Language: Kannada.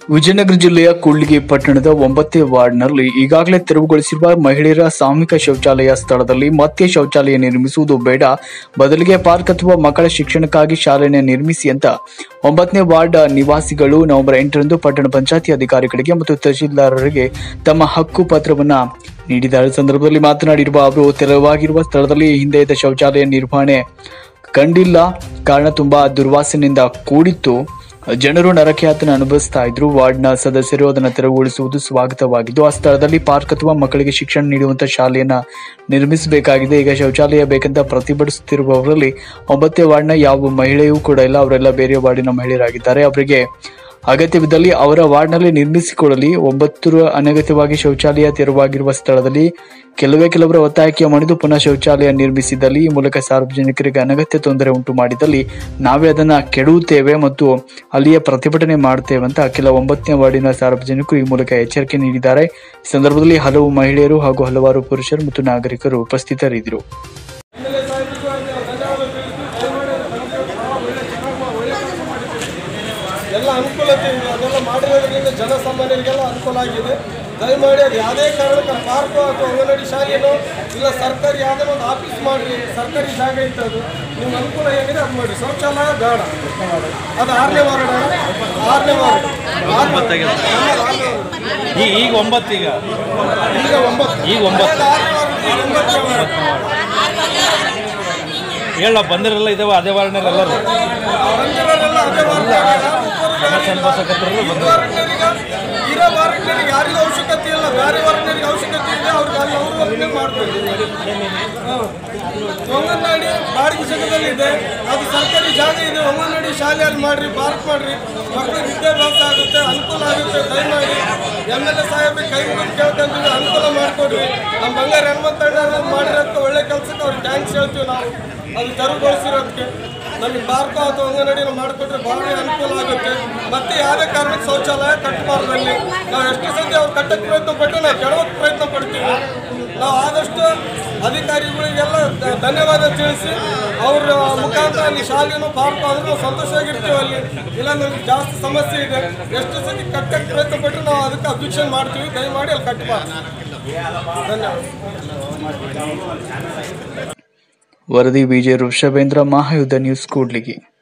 ವಿಜಯನಗರ ಜಿಲ್ಲೆಯ ಕೂಡ್ಲಿಗಿ ಪಟ್ಟಣದ ಒಂಬತ್ತೇ ವಾರ್ಡ್ನಲ್ಲಿ ಈಗಾಗಲೇ ತೆರವುಗೊಳಿಸಿರುವ ಮಹಿಳೆಯರ ಸಾಮೂಹಿಕ ಶೌಚಾಲಯ ಸ್ಥಳದಲ್ಲಿ ಮತ್ತೆ ಶೌಚಾಲಯ ನಿರ್ಮಿಸುವುದು ಬೇಡ ಬದಲಿಗೆ ಪಾರ್ಕ್ ಅಥವಾ ಮಕ್ಕಳ ಶಿಕ್ಷಣಕ್ಕಾಗಿ ಶಾಲೆಯನ್ನು ನಿರ್ಮಿಸಿ ಅಂತ ಒಂಬತ್ತನೇ ವಾರ್ಡ್ ನಿವಾಸಿಗಳು ನವೆಂಬರ್ ಎಂಟರಂದು ಪಟ್ಟಣ ಪಂಚಾಯತಿ ಅಧಿಕಾರಿಗಳಿಗೆ ಮತ್ತು ತಹಶೀಲ್ದಾರರಿಗೆ ತಮ್ಮ ಹಕ್ಕು ಪತ್ರವನ್ನ ನೀಡಿದ್ದಾರೆ ಈ ಸಂದರ್ಭದಲ್ಲಿ ಮಾತನಾಡಿರುವ ಅವರು ತೆರವಾಗಿರುವ ಸ್ಥಳದಲ್ಲಿ ಹಿಂದೆ ಇದ್ದ ಶೌಚಾಲಯ ನಿರ್ವಹಣೆ ಕಂಡಿಲ್ಲ ಕಾರಣ ತುಂಬಾ ದುರ್ವಾಸನೆಯಿಂದ ಕೂಡಿತ್ತು ಜನರು ನರಕಯಾತನ ಅನುಭವಿಸ್ತಾ ಇದ್ರು ವಾರ್ಡ್ನ ಸದಸ್ಯರು ಅದನ್ನು ತೆರವುಗೊಳಿಸುವುದು ಸ್ವಾಗತವಾಗಿದ್ದು ಆ ಸ್ಥಳದಲ್ಲಿ ಪಾರ್ಕ್ ಅಥವಾ ಮಕ್ಕಳಿಗೆ ಶಿಕ್ಷಣ ನೀಡುವಂತ ಶಾಲೆಯನ್ನ ನಿರ್ಮಿಸಬೇಕಾಗಿದೆ ಈಗ ಶೌಚಾಲಯ ಬೇಕಂತ ಪ್ರತಿಭಟಿಸುತ್ತಿರುವವರಲ್ಲಿ ಒಂಬತ್ತೇ ವಾರ್ಡ್ನ ಯಾವ ಮಹಿಳೆಯೂ ಕೂಡ ಇಲ್ಲ ಅವರೆಲ್ಲ ಬೇರೆ ವಾರ್ಡಿನ ಮಹಿಳೆಯರಾಗಿದ್ದಾರೆ ಅವರಿಗೆ ಅಗತ್ಯವಿದ್ದಲ್ಲಿ ಅವರ ವಾರ್ಡ್ನಲ್ಲಿ ನಿರ್ಮಿಸಿಕೊಳ್ಳಲಿ ಒಂಬತ್ತರ ಅನಗತ್ಯವಾಗಿ ಶೌಚಾಲಯ ತೆರವಾಗಿರುವ ಸ್ಥಳದಲ್ಲಿ ಕೆಲವೇ ಕೆಲವರ ಒತ್ತಾಯಕ್ಕೆ ಮಣಿದು ಪುನಃ ಶೌಚಾಲಯ ನಿರ್ಮಿಸಿದಲ್ಲಿ ಈ ಮೂಲಕ ಸಾರ್ವಜನಿಕರಿಗೆ ಅನಗತ್ಯ ತೊಂದರೆ ಉಂಟು ಮಾಡಿದಲ್ಲಿ ನಾವೇ ಅದನ್ನ ಕೆಡುತ್ತೇವೆ ಮತ್ತು ಅಲ್ಲಿಯೇ ಪ್ರತಿಭಟನೆ ಮಾಡುತ್ತೇವೆ ಅಂತ ಕೆಲ ಒಂಬತ್ತನೇ ವಾರ್ಡಿನ ಸಾರ್ವಜನಿಕರು ಈ ಮೂಲಕ ಎಚ್ಚರಿಕೆ ನೀಡಿದ್ದಾರೆ ಈ ಸಂದರ್ಭದಲ್ಲಿ ಹಲವು ಮಹಿಳೆಯರು ಹಾಗೂ ಹಲವಾರು ಪುರುಷರು ಮತ್ತು ನಾಗರಿಕರು ಉಪಸ್ಥಿತರಿದ್ದರು ಎಲ್ಲ ಅನುಕೂಲತೆ ಇದೆ ಅದೆಲ್ಲ ಮಾಡಿರೋದ್ರಿಂದ ಜನಸಾಮಾನ್ಯರಿಗೆಲ್ಲ ಅನುಕೂಲ ಆಗಿದೆ ದಯಮಾಡಿ ಅದು ಯಾವುದೇ ಕಾರಣಕ್ಕೆ ಪಾರ್ಕು ಅಥವಾ ಅಂಗನವಾಡಿ ಶಾಲೆನೋ ಇಲ್ಲ ಸರ್ಕಾರಿ ಯಾವುದೇ ಒಂದು ಆಫೀಸ್ ಮಾಡಿರಿ ಸರ್ಕಾರಿ ಜಾಗ ಇತ್ತು ಅದು ನಿಮ್ಮ ಅನುಕೂಲ ಹೇಗಿದೆ ಅದು ಮಾಡಿ ಶೌಚಾಲಯ ಬೇಡ ಅದು ಆರನೇ ವಾರ್ಡ್ ಆರನೇ ವಾರ್ಡ್ ಆರನೇ ವಾರ್ಡ್. ಈ ಈಗ ಒಂಬತ್ತು ಈಗ ಈಗ ಒಂಬತ್ತು ಈಗ ಒಂಬತ್ತು ಆರನೇ ವಾರ್ಡ್, ಈಗ ಒಂಬತ್ತನೇ ವಾರ್ಡ್. ಹೇಳ ಬಂದಿರಲ್ಲ ಇದಾವೆ ಅದೇ ವಾರ್ಡ್ನಲ್ಲಿ ಎಲ್ಲರೂ ಬಂದಿರೋರೆಲ್ಲ ಅದೇ ವಾರ್ಡ್. ಸಂತೋಷಕರ್ತರು ಈ ವಾರಂಟ್ನರಿಗೆ ಇರೋ ವಾರಂಟ್ನರಿಗೆ ಯಾರಿಗೂ ಅವಶ್ಯಕತೆ ಇಲ್ಲ ಬೇರೆ ವಾರಂಟ್ನರಿಗೆ ಅವಶ್ಯಕತೆ ಇದೆ ಅವ್ರಿಗೆ ಅಲ್ಲಿ ಅವರು ಒಪ್ಪಿಗೆ ಮಾಡ್ತಾರೆ ಒಂಗನವಾಡಿ ಬಾಡಿಗೆ ಜಾಗದಲ್ಲಿ ಇದೆ ಅದು ಸರ್ಕಾರಿ ಜಾಗ ಇದೆ ಒಂಗನವಾಡಿ ಶಾಲೆಯಲ್ಲಿ ಮಾಡ್ರಿ ಪಾರ್ಕ್ ಮಾಡ್ರಿ ಮಕ್ಕಳಿಗೆ ವಿದ್ಯಾಭ್ಯಾಸ ಆಗುತ್ತೆ ಅನುಕೂಲ ಆಗುತ್ತೆ ದಯಮಾಡಿ ಎಮ್ ಎಲ್ ಎ ಸಾಹೇಬ್ರಿಗೆ ಕೈ ಮುಗಿದು ಕೇಳ್ಕೊಂತೀವಿ ಅನುಕೂಲ ಮಾಡಿಕೊಡ್ರಿ ನಮ್ಮ ಬಂಗಾರ ಹನುಮಂತಣ್ಣ ಮಾಡಿರೋದಕ್ಕೆ ಒಳ್ಳೆ ಕೆಲಸಕ್ಕೆ ಅವ್ರಿಗೆ ಥ್ಯಾಂಕ್ಸ್ ಹೇಳ್ತೀವಿ ನಾವು ಅದು ತೆರವುಗೊಳಿಸಿರೋದಕ್ಕೆ ನಮಗೆ ಪಾರ್ಕು ಅಥವಾ ಅಂಗನವಾಡಿ ಮಾಡಿಕೊಟ್ರೆ ಭಾಳ ಅನುಕೂಲ ಆಗುತ್ತೆ ಮತ್ತೆ ಯಾವುದೇ ಕಾರಣಕ್ಕೆ ಶೌಚಾಲಯ ಕಟ್ಟಬಾರ್ದು ಅಲ್ಲಿ ನಾವು ಎಷ್ಟು ಸತಿ ಅವ್ರು ಕಟ್ಟಕ್ಕೆ ಪ್ರಯತ್ನ ಪಟ್ಟು ನಾವು ಕೆಡವಕ್ಕೆ ಪ್ರಯತ್ನ ಪಡ್ತೀವಿ ನಾವು ಆದಷ್ಟು ಅಧಿಕಾರಿಗಳಿಗೆಲ್ಲ ಧ- ಧನ್ಯವಾದ ತಿಳಿಸಿ ಅವ್ರ ಮುಖಾಂತರ ಅಲ್ಲಿ ಶಾಲೆನೂ ಪಾರ್ಕು ಆದ್ರೂ ನಾವು ಸಂತೋಷವಾಗಿರ್ತೀವಿ ಅಲ್ಲಿ ಇಲ್ಲ ನಮ್ಗೆ ಜಾಸ್ತಿ ಸಮಸ್ಯೆ ಇದೆ ಎಷ್ಟು ಸತಿ ಕಟ್ಟಕ್ಕೆ ಪ್ರಯತ್ನ ಪಟ್ಟರು ನಾವು ಅದಕ್ಕೆ ಅಬ್ಜೆಕ್ಷನ್ ಮಾಡ್ತೀವಿ ದಯಮಾಡಿ ಅಲ್ಲಿ ಕಟ್ಟಬಾರ್ದು ಧನ್ಯವಾದ ವರದಿ ವಿಜಯ ಋಷಭೇಂದ್ರ ಮಹಾಯುದ್ಧ ನ್ಯೂಸ್ ಕೂಡ್ಲಿಗಿ